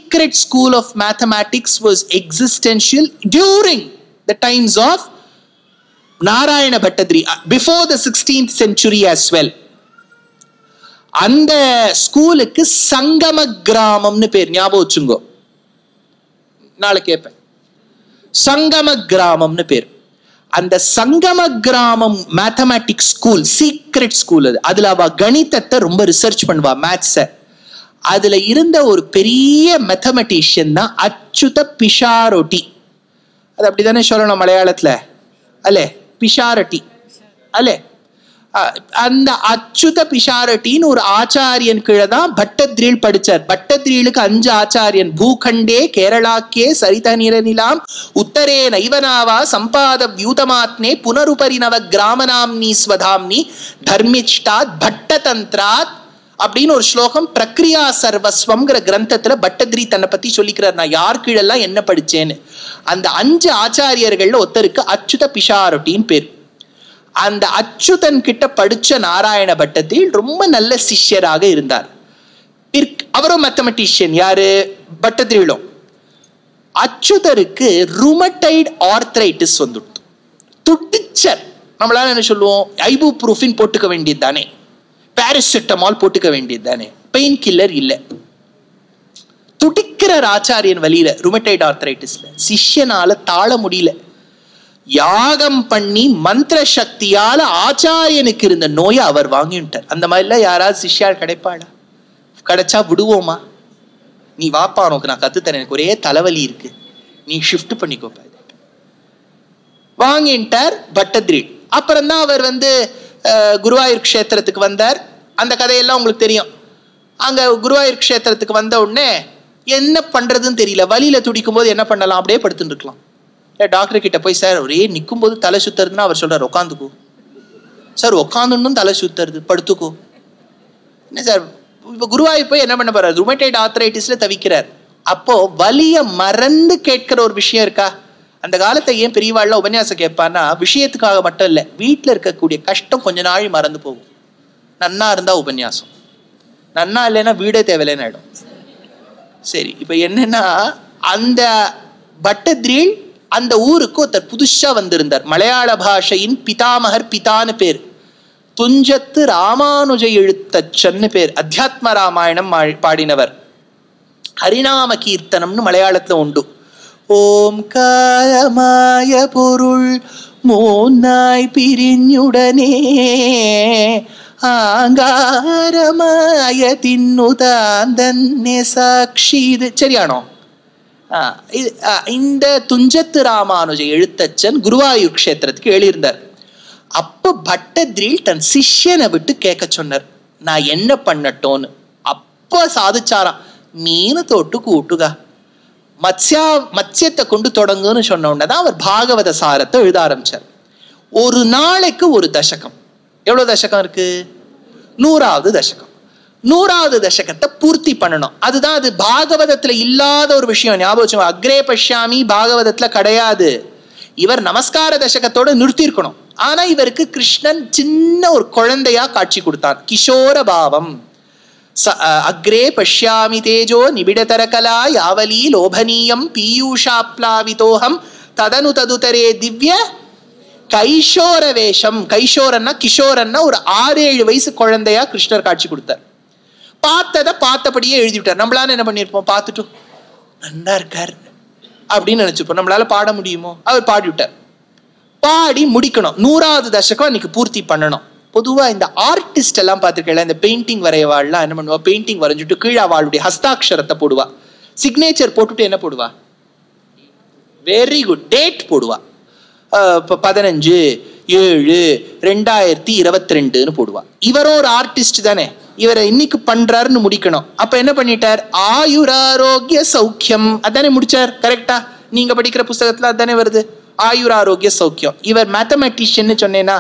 secret school of mathematics was existential during the times of Narayana Bhattathiri before the sixteenth century as well அந்த ஸ்கூலுக்கு சங்கம கிராமம்னு பேர் ஞாபகம் வச்சுங்கோ நாளை கேட்பேன் சங்கம கிராமம்னு பேர் அந்த சங்கம கிராமம் மேத்தமேட்டிக்ஸ் ஸ்கூல் சீக்ரெட் ஸ்கூல் அது அதுல அவ கணிதத்தை ரொம்ப ரிசர்ச் பண்ணுவா மேத்ஸ அதுல இருந்த ஒரு பெரிய மேத்தமெட்டிஷியன் தான் அச்சுத பிஷாரோட்டி அது அப்படிதானே சொல்லணும் மலையாளத்துல அல்லே பிஷாரட்டி அல்லே அஹ் அந்த அச்சுத பிஷாரட்டின்னு ஒரு ஆச்சாரியன் கீழே தான் பட்டத்ரீல் படிச்சார் பட்டத்ரீலுக்கு அஞ்சு ஆச்சாரியன் பூகண்டே கேரளாக்கே சரித நிரநிலாம் உத்தரே நைவனாவா சம்பாத வியூதமாத்னே புனருபரிணவ கிராமநாம்னி ஸ்வதாம்னி தர்மிஷ்டாத் பட்டதந்திராத் அப்படின்னு ஒரு ஸ்லோகம் பிரக்ரியா சர்வஸ்வம்ங்கிற கிரந்தத்துல பட்டத்ரி தன்னை பத்தி சொல்லிக்கிறார் நான் யார் கீழெல்லாம் என்ன படிச்சேன்னு அந்த அஞ்சு ஆச்சாரியர்கள்ல ஒருத்தருக்கு அச்சுத பிஷாரட்டின்னு பேர் அந்த அச்சுதன் கிட்ட படிச்ச நாராயண பட்டத்தில் ரொம்ப நல்ல சிஷ்யராக இருந்தார் பிற்- அவரும் மேத்தமெட்டிஷியன் யாரு பட்டத்திரிலும் அச்சுதருக்கு ருமடைட் ஆர்த்ரைட்டிஸ் வந்துடுது துடிச்சர் நம்மளால என்ன சொல்லுவோம் ஐபு ப்ரூஃபின் போட்டுக்க வேண்டியது தானே பாராசிட்டமால் போட்டுக்க வேண்டியது தானே பெயின் கில்லர் இல்லை துடிக்கிறார் ஆச்சாரியன் வழியில ருமடைட் ஆர்த்ரைட்டிஸ்ல சிஷ்யனால தாழ முடியல யாகம் பண்ணி மந்திர சக்தியால ஆச்சாரியனுக்கு இருந்த நோயை அவர் வாங்கிட்டார் அந்த மாதிரிலாம் யாராவது சிஷ்யால் கிடைப்பாளா கிடைச்சா விடுவோமா நீ வாப்பா உனக்கு நான் கத்துத்தரேன் எனக்கு ஒரே தலைவலி இருக்கு நீ ஷிஃப்ட் பண்ணிக்கோப்பா இதை. வாங்கிட்டார் பட்டத்ரி அப்புறம் தான் அவர் வந்து அஹ், குருவாயூர் க்ஷேத்திரத்துக்கு வந்தார் அந்த கதையெல்லாம் உங்களுக்கு தெரியும் அங்க குருவாயூர் க்ஷேத்திரத்துக்கு வந்த உடனே என்ன பண்றதுன்னு தெரியல வலியில துடிக்கும் போது என்ன பண்ணலாம் அப்படியே படுத்துட்டு இருக்கலாம் டாக்டர் கிட்ட போய் சார் ஒரே நிற்கும் போது தலை சுத்துறதுன்னா அவர் சொல்றாரு உட்காந்துக்கோ சார் உட்காந்துன்னும் தலை சுத்துறது படுத்துக்கோ என்ன சார் இப்போ குருவாயூர் போய் என்ன பண்ண போறாரு ருமேட்டைட் ஆர்த்தரைட்டிஸ்ல தவிக்கிறார் அப்போ வலிய மறந்து கேட்கிற ஒரு விஷயம் இருக்கா அந்த காலத்தை ஏன் பெரியவாள்ல உபன்யாசம் கேட்பான்னா விஷயத்துக்காக மட்டும் இல்லை வீட்டில் இருக்கக்கூடிய கஷ்டம் கொஞ்ச நாள் மறந்து போகும் நன்னா இருந்தா உபன்யாசம் நன்னா இல்லைன்னா வீடே தேவையில்லைன்னு ஆயிடும் சரி இப்போ என்னன்னா அந்த பட்டத்ரீல் அந்த ஊருக்கு ஒருத்தர் புதுசா வந்திருந்தார் மலையாள பாஷையின் பிதாமகர் பிதான்னு பேர் துஞ்சத்து ராமானுஜ எழுத்தச்சன்னு பேர் அத்தியாத்ம ராமாயணம் மா- பாடினவர் ஹரிநாம கீர்த்தனம்னு மலையாளத்துல உண்டு ஓம்காரமாய பொருள் மூன்னாய் பிரிஞ்சுடனே ஆங்காரமாய தின்னுதாந்தன்னே சாட்சி இது சரியானோ ஆ, இது- ஆ, இந்த துஞ்சத்து ராமானுஜ எழுத்தச்சன் குருவாயூர் க்ஷேத்திரத்துக்கு எழுதியிருந்தார் அப்ப பட்டத்ரில் தன் சிஷ்யனை விட்டு கேட்க சொன்னார் நான் என்ன பண்ணட்டோன்னு அப்ப சாதிச்சாராம் மீன் தொட்டு கூட்டுகா மத்ஸ்யா மத்ஸ்யத்தை கொண்டு தொடங்குன்னு சொன்ன உடனே தான் அவர் பாகவத சாரத்தை எழுத ஆரம்பிச்சார் ஒரு நாளைக்கு ஒரு தசகம் எவ்வளவு தசகம் இருக்கு நூறாவது தசகம் நூறாவது தசகத்தை பூர்த்தி பண்ணணும் அதுதான் அது பாகவதத்துல இல்லாத ஒரு விஷயம் ஞாபகம் வச்சுக்கோங்க. அக்ரே பஷ்யாமி பாகவதத்துல கிடையாது இவர் நமஸ்கார தசகத்தோட நிறுத்தியிருக்கணும் ஆனா இவருக்கு கிருஷ்ணன் சின்ன ஒரு குழந்தையா காட்சி கொடுத்தான் கிஷோர பாவம் ச- அ- அக்ரே பஷ்யாமி தேஜோ நிபிடதரகலா யாவலி லோபனீயம் பீயூஷாப்லாவிதோகம் ததனு ததுதரே திவ்ய கைஷோர வேஷம் கைஷோரன்னா கிஷோரன்னா ஒரு ஆறு ஏழு வயசு குழந்தையா கிருஷ்ணர் காட்சி கொடுத்தார் பார்த்ததை பார்த்தபடியே எழுதி விட்டார் நம்மளால என்ன பண்ணியிருப்போம் பார்த்துட்டு நன்னா இருக்கார் அப்படின்னு நினைச்சுப்போம் நம்மளால பாட முடியுமோ அவர் பாடி விட்டார் பாடி முடிக்கணும் நூறாவது தசகம் அன்னைக்கு பூர்த்தி பண்ணணும் பொதுவா இந்த ஆர்டிஸ்ட் எல்லாம் பார்த்துருக்கல இந்த பெயிண்டிங் வரையவாள்லாம் என்ன பண்ணுவா பெயிண்டிங் வரைஞ்சிட்டு கீழே அவளுடைய ஹஸ்தாட்சரத்தை போடுவா சிக்னேச்சர் போட்டுட்டு என்ன போடுவா வெரி குட் டேட் போடுவா அஹ் இப்ப பதினஞ்சு ஏழு ரெண்டாயிரத்தி இருபத்தி ரெண்டுன்னு போடுவா இவரும் ஒரு ஆர்டிஸ்ட் தானே இவரை இன்னைக்கு பண்றாருன்னு முடிக்கணும் அப்ப என்ன பண்ணிட்டார் ஆயுராரோக்கிய சௌக்கியம் அதானே முடிச்சார் கரெக்டா நீங்க படிக்கிற புஸ்தகத்துல அதானே வருது ஆயுராரோக்கிய சௌக்கியம் இவர் மேத்தமெட்டிஷியன் சொன்னேன்னா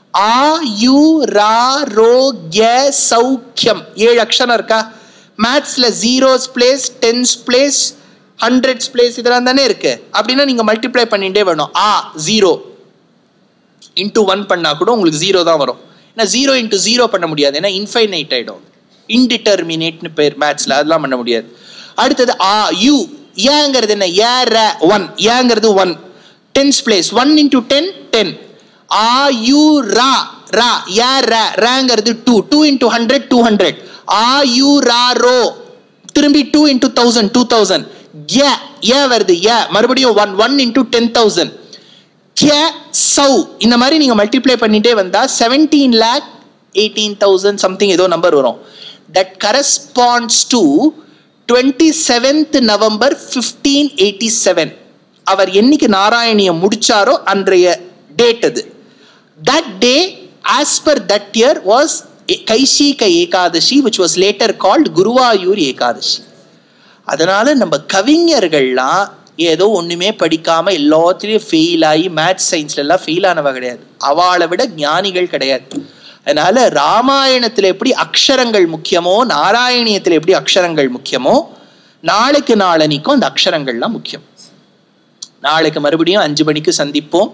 ஆயுராரோக்கிய சௌக்கியம் ஏழு அக்ஷரம் இருக்கா மேத்ஸ்ல zeros place tens place hundreds place இதெல்லாம் தானே இருக்கு அப்படின்னா நீங்க மல்டிப்ளை பண்ணிட்டே வரணும் ஆ ஜீரோ இன்டூ ஒன் பண்ணா கூட உங்களுக்கு ஜீரோ தான் வரும் ஏன்னா ஜீரோ இன்டூ ஜீரோ பண்ண முடியாது ஏன்னா இன்ஃபைனைட் ஆயிடும் இன்டிட்டர்மினேட்னு பேர் மேத்ஸ்ல அதெல்லாம் பண்ண முடியாது அடுத்தது ஆ யூ ஏங்கிறது என்ன ஏ ர ஒன் ஏங்கிறது one tens place one into ten ten ஆ யூ ரா ரா ஏ ர ரங்கிறது two two into hundred two hundred ஆ யூ ரா ரோ திரும்பி two into thousand two thousand ஏ ஏ வருது ஏ மறுபடியும் one one into ten thousand கே சௌ இந்த மாதிரி நீங்க மல்டிப்ளை பண்ணிட்டே வந்தா seventeen lakh eighteen thousand something ஏதோ நம்பர் வரும் that corresponds to twenty seventh November fifteen eighty seven அவர் என்னைக்கு நாராயணியம் முடிச்சாரோ அன்றைய டேட் அது that day as per that year was Kaishika Ekadashi which was later called Guruvayur Ekadashi அதனால நம்ம கவிஞர்கள்லாம் ஏதோ ஒண்ணுமே படிக்காம எல்லாத்துலயும் ஃபெயில் ஆகி மேத்ஸ் சயின்ஸ்ல எல்லாம் ஃபெயில் ஆனவ கிடையாது அவளை விட ஞானிகள் கிடையாது அதனால ராமாயணத்துல எப்படி அக்ஷரங்கள் முக்கியமோ நாராயணியத்துல எப்படி அக்ஷரங்கள் முக்கியமோ நாளைக்கு நாளனிக்கும் அந்த அக்ஷரங்கள்லாம் முக்கியம் நாளைக்கு மறுபடியும் அஞ்சு மணிக்கு சந்திப்போம்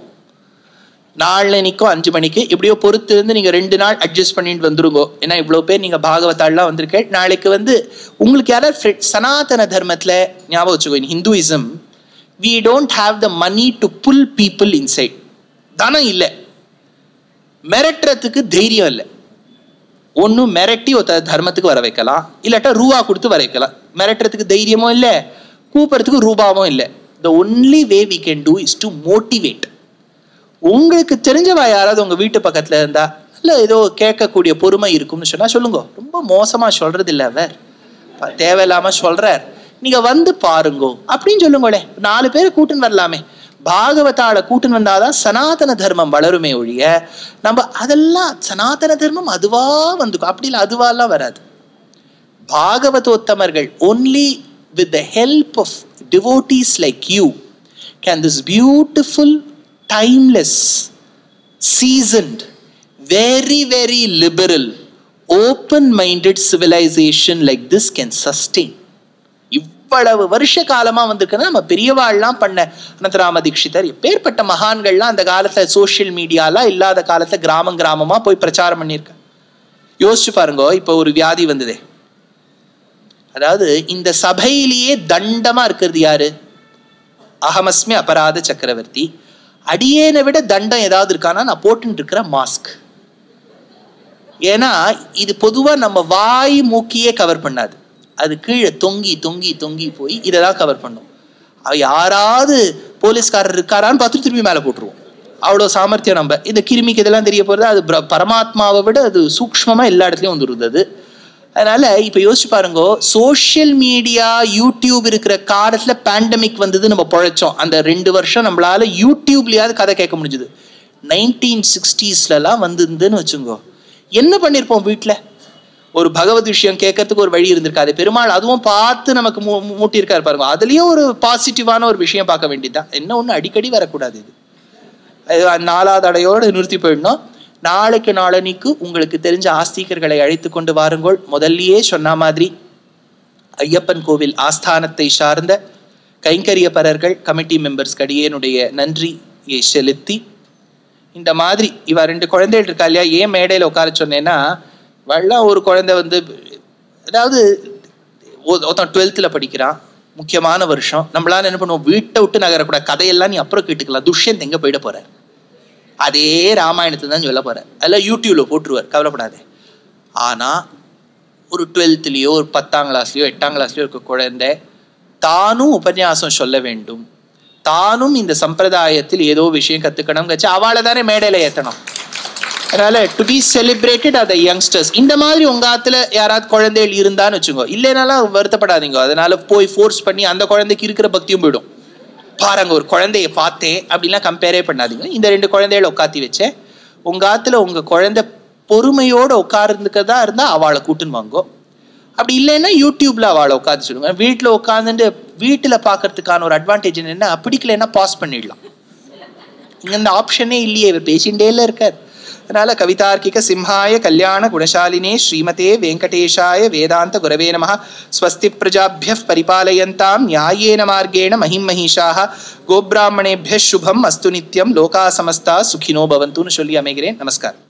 நாளனிக்கும் அஞ்சு மணிக்கு எப்படியோ பொறுத்து இருந்து நீங்க ரெண்டு நாள் அட்ஜஸ்ட் பண்ணிட்டு வந்துருங்கோ ஏன்னா இவ்வளவு பேர் நீங்க பாகவதாள்லாம் வந்திருக்கேன் நாளைக்கு வந்து உங்களுக்கு யாராவது fri- சனாதன தர்மத்துல ஞாபகம் வச்சுக்கோ in Hinduism we don't have the money to pull people inside தனம் இல்லை மிரட்டுறதுக்கு தைரியம் இல்லை ஒன்றும் மிரட்டி ஒருத்த தர்மத்துக்கு வர வைக்கலாம் இல்லாட்டா ரூபா கொடுத்து வர வைக்கலாம் மிரட்டுறதுக்கு தைரியமும் இல்லை கூப்பிட்றதுக்கு ரூபாவும் இல்லை the only way we can do is to motivate உங்களுக்கு தெரிஞ்சவா யாராவது உங்க வீட்டு பக்கத்துல இருந்தா இல்ல ஏதோ கேட்கக்கூடிய பொறுமை இருக்கும்னு சொன்னா சொல்லுங்க ரொம்ப மோசமா சொல்றது இல்ல அவர் ப- தேவையில்லாம சொல்றார் நீங்க வந்து பாருங்கோ அப்படின்னு சொல்லுங்களே நாலு பேரை கூட்டுன்னு வரலாமே பாகவதால கூட்டுன்னு வந்தாதான் சனாதன தர்மம் வளருமே ஒழிய நம்ம அதெல்லாம் சனாதன தர்மம் அதுவா வந்துக்கும் அப்படி இல்லை அதுவாலாம் வராது பாகவதோத்தமர்கள் only with the help of devotees like you can this beautiful timeless seasoned very very liberal open minded civilization like this can sustain இவ்வளவு வருஷ காலமா வந்திருக்குன்னா நம்ம பெரியவாள்லாம் பண்ண அனந்தராம தீட்சிதர் எப்பேற்பட்ட மகான்கள்லாம் அந்த காலத்துல சோஷியல் மீடியாலாம் இல்லாத காலத்துல கிராமம் கிராமமா போய் பிரச்சாரம் பண்ணியிருக்க யோசிச்சு பாருங்க இப்போ ஒரு வியாதி வந்ததே அதாவது இந்த சபையிலேயே தண்டமா இருக்கிறது யாரு அகமஸ்மி அபராத சக்கரவர்த்தி அடியேனை விட தண்டம் ஏதாவது இருக்கானா நான் போட்டுட்டு இருக்கிற மாஸ்க் ஏன்னா இது பொதுவா நம்ம வாய் மூக்கியே கவர் பண்ணாது அது கீழே தொங்கி தொங்கி தொங்கி போய் இதை தான் கவர் பண்ணும் அவ யாராவது போலீஸ்காரர் இருக்காரான்னு பார்த்துட்டு திரும்பி மேலே போட்டுருவோம் அவ்வளோ சாமர்த்தியம் நம்ம இந்த கிருமிக்கு இதெல்லாம் தெரிய போகிறது அது பிர- பரமாத்மாவை விட அது சூக்ஷ்மமா எல்லா இடத்துலையும் வந்துருது அது அதனால இப்போ யோசிச்சு பாருங்க சோஷியல் மீடியா யூடியூப் இருக்கிற காலத்துல பேண்டமிக் வந்தது நம்ம பொழைச்சோம் அந்த ரெண்டு வருஷம் நம்மளால யூடியூப்லயாவது கதை கேட்க முடிஞ்சுது நைன்டீன் சிக்ஸ்டீஸ்லலாம் வந்துருந்துன்னு வச்சுங்கோ என்ன பண்ணியிருப்போம் வீட்டில் ஒரு பகவத் விஷயம் கேட்கறதுக்கு ஒரு வழி இருந்திருக்காது பெருமாள் அதுவும் பார்த்து நமக்கு மூ மூ- மூட்டியிருக்காரு பாருங்க அதுலயும் ஒரு பாசிட்டிவான ஒரு விஷயம் பார்க்க வேண்டியதுதான் என்ன ஒண்ணு அடிக்கடி வரக்கூடாது இது அது நாலாவது அடையோடு நிறுத்தி போயிடணும் நாளைக்கு நாளனிக்கு உங்களுக்கு தெரிஞ்ச ஆஸ்திகர்களை அழைத்து கொண்டு வாருங்கள் முதல்லயே சொன்ன மாதிரி ஐயப்பன் கோவில் ஆஸ்தானத்தை சார்ந்த கைங்கரியப்பரர்கள் கமிட்டி மெம்பர்ஸ் கடியேனுடைய நன்றியை செலுத்தி இந்த மாதிரி இவ ரெண்டு குழந்தைகள் இருக்கா இல்லையா ஏன் மேடையில் உட்கார சொன்னேன்னா வெள்ளம் ஒரு குழந்தை வந்து அதாவது ஒ- ஒருத்தன் டுவெல்த்தில் படிக்கிறான் முக்கியமான வருஷம் நம்மளால என்ன பண்ணுவோம் வீட்டை விட்டு நகரக்கூடாது கதையெல்லாம் நீ அப்புறம் கேட்டுக்கலாம் துஷ்யந்த் எங்க போயிட போற அதே ராமாயணத்தை தான் சொல்ல போற அதெல்லாம் யூடியூப்ல போட்டுருவார் கவலைப்படாதே ஆனா ஒரு டுவெல்த்லயோ ஒரு பத்தாம் கிளாஸ்லயோ எட்டாம் கிளாஸ்லயோ இருக்க குழந்தை தானும் உபன்யாசம் சொல்ல வேண்டும் தானும் இந்த சம்பிரதாயத்தில் ஏதோ விஷயம் கத்துக்கணும் கச்சு அவளை தானே மேடையில ஏத்தணும் அதனால to be celebrated are the youngsters இந்த மாதிரி உங்க ஆத்துல யாராவது குழந்தைகள் இருந்தான்னு வச்சுக்கோ இல்லைனாலும் வருத்தப்படாதீங்க அதனால போய் ஃபோர்ஸ் பண்ணி அந்த குழந்தைக்கு இருக்கிற பக்தியும் போயிடும் பாருங்க ஒரு குழந்தைய பார்த்தேன் அப்படிலாம் கம்பேரே பண்ணாதீங்க இந்த ரெண்டு குழந்தைகளை உட்காத்தி வச்சேன் உங்க ஆத்துல உங்க குழந்தை பொறுமையோட உட்கார்ந்துக்கதா இருந்தா அவளை கூட்டுன்னு வாங்கோ அப்படி இல்லைன்னா யூடியூப்ல அவளை உட்காந்து சொல்லுங்க வீட்டுல உட்காந்துட்டு வீட்டுல பாக்குறதுக்கான ஒரு அட்வான்டேஜ் என்னன்னா பிடிக்கலைன்னா பாஸ் பண்ணிடலாம் இங்க இந்த ஆப்ஷனே இல்லையே இவர் பேசிண்டே இருக்கார் அதனால கவிதார்க்கிக சிம்ஹாய கல்யாண குணசாலினே ஸ்ரீமதே வெங்கடேஷாய வேதாந்த குரவே நம ஸ்வஸ்தி பிரஜாபிய பரிபாலயந்தாம் நியாயேன மார்கேண மஹிம் மகிஷாக கோபிராமணேபிய சுபம் அஸ்து நித்யம் லோகா சமஸ்தா சுகினோ பவந்துன்னு சொல்லி அமைகிறேன் நமஸ்காரம்